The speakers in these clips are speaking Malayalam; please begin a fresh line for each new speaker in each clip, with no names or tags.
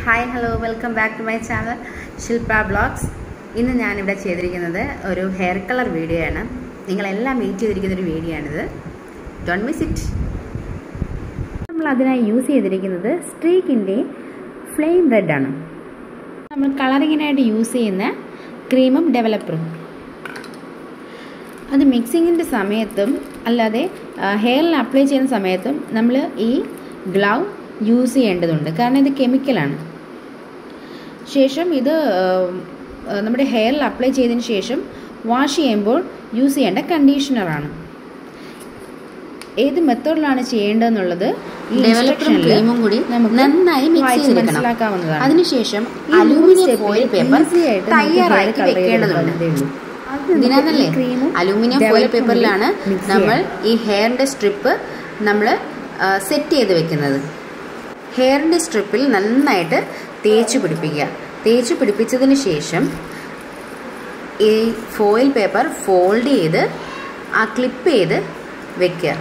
Hi hello welcome back to my channel Shilpa blogs ഇന്ന് ഞാനിവിടെ ചെയ്തിരിക്കുന്നത് ഒരു ഹെയർ കളർ വീഡിയോ ആണ് നിങ്ങളെല്ലാം വെയിറ്റ് ചെയ്തിരിക്കുന്ന ഒരു വീഡിയോ ആണിത് ഡോൺ മിസ് ഇറ്റ് നമ്മൾ അതിനായി യൂസ് ചെയ്തിരിക്കുന്നത് സ്ട്രീക്കിൻ്റെ ഫ്ലെയിം റെഡ് ആണ് നമ്മൾ കളറിങ്ങിനായിട്ട് യൂസ് ചെയ്യുന്ന ക്രീമും ഡെവലപ്പറും അത് മിക്സിങ്ങിൻ്റെ സമയത്തും അല്ലാതെ ഹെയറിൽ അപ്ലൈ ചെയ്യുന്ന സമയത്തും നമ്മൾ ഈ ഗ്ലൗ യൂസ് ചെയ്യേണ്ടതുണ്ട് കാരണം ഇത് കെമിക്കലാണ് ശേഷം ഇത് നമ്മുടെ ഹെയറിൽ അപ്ലൈ ചെയ്തതിന് ശേഷം വാഷ് ചെയ്യുമ്പോൾ യൂസ് ചെയ്യേണ്ട കണ്ടീഷണറാണ് ഏത് മെത്തേഡിലാണ് ചെയ്യേണ്ടതെന്നുള്ളത് ഈ
ഡെവലപ്പറും ക്രീമും കൂടി
നമുക്ക്
നന്നായി മിക്സ്
വായിച്ച്
ചെയ്തെടുക്കണം
മനസ്സിലാക്കാവുന്നതാണ്
അതിനുശേഷം
ഈ മൂന്ന്
അലൂമിനിയം
step
ഫോയിൽ
ൽ
പേപ്പർ
easy ആയിട്ട് നമുക്ക്
തയ്യാറാക്കി
hair colour
വെക്കേണ്ടതുണ്ട്
ചെയ്തെടുക്കാവുന്നതേ ഉള്ളൂ. അത്
ഇതിനകത്തല്ലേ
ഈ cream ഉം
അലൂമിനിയം ഫോയിൽ
development
പേപ്പറിലാണ്
mix
നമ്മൾ
ചെയ്യണം.
ഈ ഹെയറിന്റെ സ്ട്രിപ്പ് നമ്മൾ സെറ്റ് ചെയ്ത് വെക്കുന്നത് ഹെയറിന്റെ സ്ട്രിപ്പിൽ നന്നായിട്ട് തേച്ച് പിടിപ്പിക്കുക തേച്ച് പിടിപ്പിച്ചതിന് ശേഷം ഈ ഫോയിൽ പേപ്പർ ഫോൾഡ് ചെയ്ത് ആ ക്ലിപ്പ് ചെയ്ത് വെക്കുക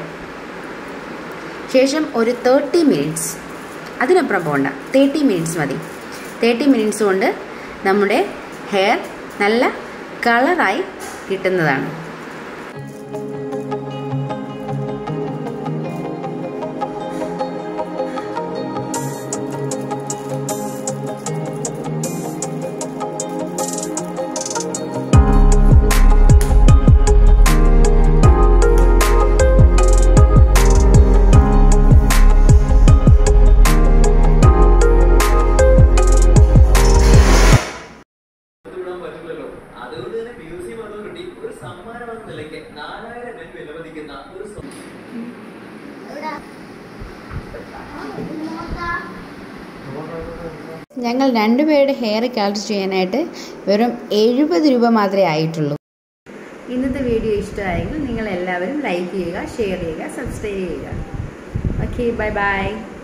ശേഷം ഒരു തേർട്ടി മിനിറ്റ്സ് അതിനപ്പുറം പോകണ്ട തേർട്ടി മിനിറ്റ്സ് മതി തേർട്ടി മിനിറ്റ്സ് കൊണ്ട് നമ്മുടെ ഹെയർ നല്ല കളറായി കിട്ടുന്നതാണ്
വിടാൻ പറ്റില്ലല്ലോ അതുകൊണ്ട് തന്നെ മ്യൂസിയം അതോറിറ്റി ഒരു സമ്മാനം എന്ന നിലയ്ക്ക് നാലായിരം രൂപ വിലമതിക്കുന്ന ഒരു സം-
ഞങ്ങൾ രണ്ടുപേരുടെ ഹെയർ കളർ ചെയ്യാനായിട്ട് വെറും എഴുപത് രൂപ മാത്രമേ ആയിട്ടുള്ളൂ
ഇന്നത്തെ വീഡിയോ ഇഷ്ടമായെങ്കിൽ നിങ്ങൾ എല്ലാവരും ലൈക്ക് ചെയ്യുക ഷെയർ ചെയ്യുക സബ്സ്ക്രൈബ് ചെയ്യുക ഓക്കെ ബൈ ബൈ